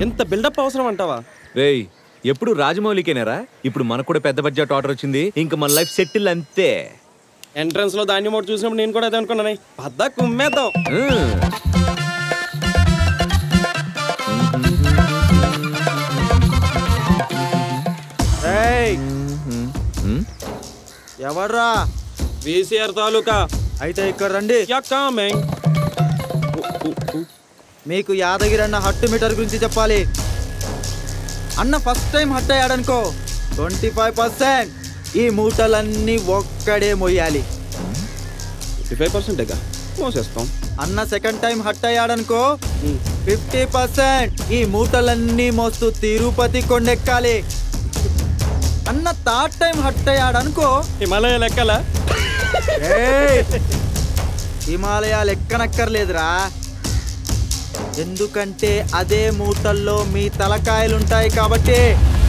ఇంత బిల్డప్ అవసరం అంటావా రేయ్ ఎప్పుడు రాజమౌళికేనారా ఇప్పుడు మనకు కూడా పెద్ద బడ్జెట్ ఆర్డర్ వచ్చింది ఇంకా మన లైఫ్ సెటిల్ అంతే ఎంట్రన్స్ లో ధాన్యం ఒకటి చూసినప్పుడు నేను కూడా అదే అనుకున్నాను పద్దా కుమ్మేద్దాం ఉమ్. ఏయ్ ఉమ్. ఎవర్రా వీసీఆర్ తాలూకా అయితే ఇక్కడ రండి యా కామింగ్ మీకు యాదగిరి అన్న హట్టు మీటర్ గురించి చెప్పాలి అన్న ఫస్ట్ టైం హట్ అయ్యాడనుకో ట్వంటీ ఫైవ్ పర్సెంట్ ఈ మూటలన్నీ ఒక్కడే మొయ్యాలి ఫిఫ్టీ ఫైవ్ పర్సెంటేగా మోసేస్తాం అన్న సెకండ్ టైం హట్ అయ్యాడనుకో ఫిఫ్టీ పర్సెంట్ ఈ మూటలన్నీ మోస్తూ తిరుపతి కొండెక్కాలి అన్న థర్డ్ టైం హట్ అయ్యాడనుకో హిమాలయ లెక్కల ఏయ్! హిమాలయాలు ఎక్కనక్కర్లేదురా ఎందుకంటే అదే మూటల్లో మీ తలకాయలుంటాయి కాబట్టి